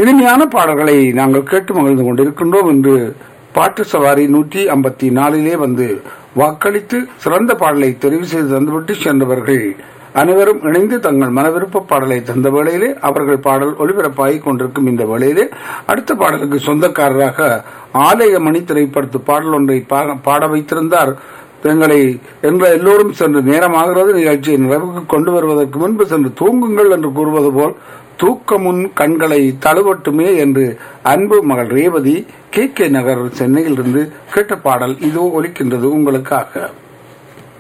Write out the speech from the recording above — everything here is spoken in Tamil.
இனிமையான பாடல்களை நாங்கள் கேட்டு மகிழ்ந்து கொண்டிருக்கின்றோம் என்று பாட்டு சவாரி நூற்றி ஐம்பத்தி நாலிலே வந்து வாக்களித்து சிறந்த பாடலை தெரிவு செய்து தந்துவிட்டு சென்றவர்கள் அனைவரும் இணைந்து தங்கள் மனவிருப்ப பாடலை தந்த வேளையிலே அவர்கள் பாடல் ஒளிபரப்பாகிக் கொண்டிருக்கும் இந்த வேளையிலே அடுத்த பாடலுக்கு சொந்தக்காரராக ஆலய மணி திரைப்படத்து பாடல் ஒன்றை பா- பாட வைத்திருந்தார் எங்களை என்ற எல்லோரும் சென்று நேரமாகிறது நிகழ்ச்சியை நிறைவுக்கு கொண்டு வருவதற்கு முன்பு சென்று தூங்குங்கள் என்று கூறுவது போல் தூக்க முன் கண்களை தழுவட்டுமே என்று அன்பு மகள் ரேவதி கே கே நகர் சென்னையிலிருந்து கேட்ட பாடல் இதோ ஒலிக்கின்றது உங்களுக்காக